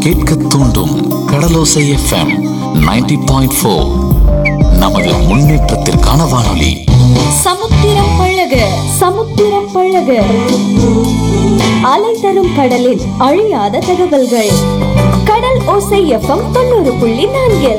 கேட்க தூண்டும் கடலோசை FM 90.4 point four நமது முன்னேற்றத்திற்கான வானொலி சமுத்திரம் பழக சமுத்திரம் பழக அலை தரும் கடலில் அழியாத தகவல்கள் கடல் ஓசை எஃப்எம் தொண்ணூறு புள்ளி நான்கில்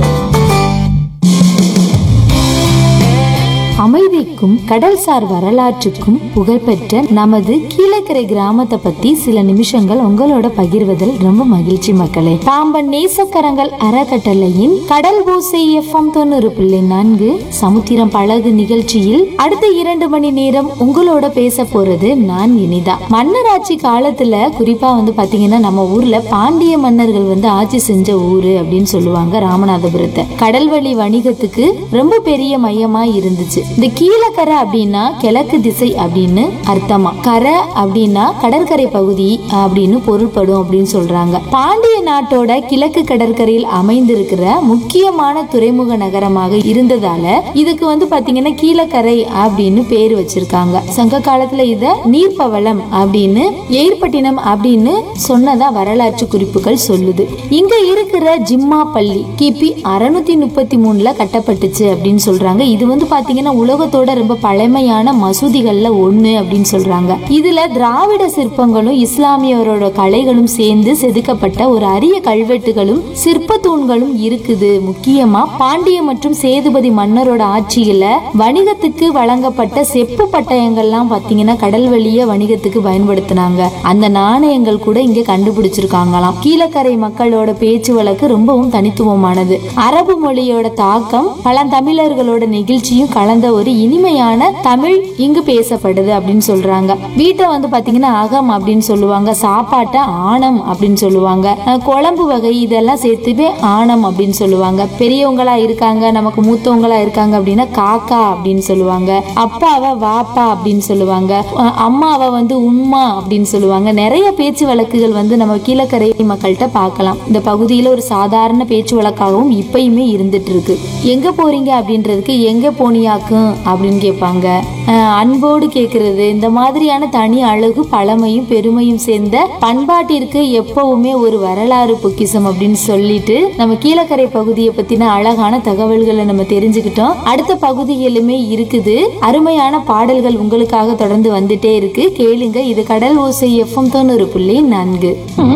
அமைதிக்கும் கடல்சார் வரலாற்றுக்கும் புகழ்பெற்ற நமது கீழக்கரை கிராமத்தை பத்தி சில நிமிஷங்கள் உங்களோட பகிர்வதில் ரொம்ப மகிழ்ச்சி மக்களே பாம்பன் நேசக்கரங்கள் அறக்கட்டளையின் கடல் ஓசை எஃப்எம் தொண்ணூறு புள்ளி நான்கு சமுத்திரம் பழகு நிகழ்ச்சியில் அடுத்த இரண்டு மணி நேரம் உங்களோட பேச போறது நான் இனிதா மன்னராட்சி காலத்துல குறிப்பா வந்து பாத்தீங்கன்னா நம்ம ஊர்ல பாண்டிய மன்னர்கள் வந்து ஆட்சி செஞ்ச ஊரு அப்படின்னு சொல்லுவாங்க ராமநாதபுரத்தை கடல்வழி வணிகத்துக்கு ரொம்ப பெரிய மையமா இருந்துச்சு இந்த கீழக்கரை அப்படின்னா கிழக்கு திசை அப்படின்னு அர்த்தமா கரை அப்படின்னா கடற்கரை பகுதி அப்படின்னு பொருள்படும் அப்படின்னு சொல்றாங்க பாண்டிய நாட்டோட கிழக்கு கடற்கரையில் அமைந்திருக்கிற முக்கியமான துறைமுக நகரமாக இருந்ததால இதுக்கு வந்து பாத்தீங்கன்னா கீழக்கரை அப்படின்னு பேர் வச்சிருக்காங்க சங்க காலத்துல இத நீர்ப்பவளம் அப்படின்னு ஏர்பட்டினம் அப்படின்னு சொன்னதா வரலாற்று குறிப்புகள் சொல்லுது இங்க இருக்கிற ஜிம்மா பள்ளி கிபி அறுநூத்தி முப்பத்தி மூணுல கட்டப்பட்டுச்சு அப்படின்னு சொல்றாங்க இது வந்து பாத்தீங்கன்னா உலகத்தோட ரொம்ப பழமையான மசூதிகள்ல ஒண்ணு அப்படின்னு சொல்றாங்க இதுல திராவிட சிற்பங்களும் இஸ்லாமியரோட கலைகளும் சேர்ந்து செதுக்கப்பட்ட ஒரு அரிய கல்வெட்டுகளும் சிற்ப தூண்களும் இருக்குது முக்கியமா பாண்டிய மற்றும் சேதுபதி மன்னரோட ஆட்சியில வணிகத்துக்கு வழங்கப்பட்ட செப்பு பட்டயங்கள்லாம் பாத்தீங்கன்னா கடல் வழிய வணிகத்துக்கு பயன்படுத்தினாங்க அந்த நாணயங்கள் கூட இங்க கண்டுபிடிச்சிருக்காங்களாம் கீழக்கரை மக்களோட பேச்சு வழக்கு ரொம்பவும் தனித்துவமானது அரபு மொழியோட தாக்கம் பழந்தமிழர்களோட நெகிழ்ச்சியும் கலந்த ஒரு இனிமையான தமிழ் இங்கு பேசப்படுது அப்படின்னு சொல்றாங்க வீட்டை வந்து பாத்தீங்கன்னா அகம் அப்படின்னு சொல்லுவாங்க சாப்பாட்டை ஆணம் அப்படின்னு சொல்லுவாங்க அஹ் குழம்பு வகை இதெல்லாம் சேர்த்துட்டு ஆணம் அப்படின்னு சொல்லுவாங்க பெரியவங்களா இருக்காங்க நமக்கு மூத்தவங்களா இருக்காங்க அப்படின்னா காக்கா அப்படின்னு சொல்லுவாங்க அப்பாவை வாப்பா அப்படின்னு சொல்லுவாங்க அஹ் அம்மாவை வந்து உம்மா அப்படின்னு சொல்லுவாங்க நிறைய பேச்சு வழக்குகள் வந்து நம்ம கீழக்கரை மக்கள்கிட்ட பார்க்கலாம் இந்த பகுதியில ஒரு சாதாரண பேச்சு வழக்காகவும் இப்பயுமே இருந்துட்டு இருக்கு எங்க போறீங்க அப்படின்றதுக்கு எங்க போனியாக்கும் அப்படின்னு கேட்பாங்க அஹ் அன்போடு கேட்கறது இந்த மாதிரியான தனி அழகு பழமையும் பெருமையும் சேர்ந்த பண்பாட்டிற்கு எப்பவுமே ஒரு வரலாறு பொக்கிஷம் அப்படின்னு சொல்லிட்டு நம்ம கீழக்கரை பகுதியை பத்தின அழகான தகவல்களை நம்ம தெரிஞ்சுக்கிட்டோம் அடுத்த பகுதிகளுமே இருக்குது அருமையான பாடல்கள் உங்களுக்காக தொடர்ந்து வந்துட்டே இருக்கு கேளுங்க இது கடல் ஓசை எஃப்எம் தொண்ணூறு புள்ளி நான்கு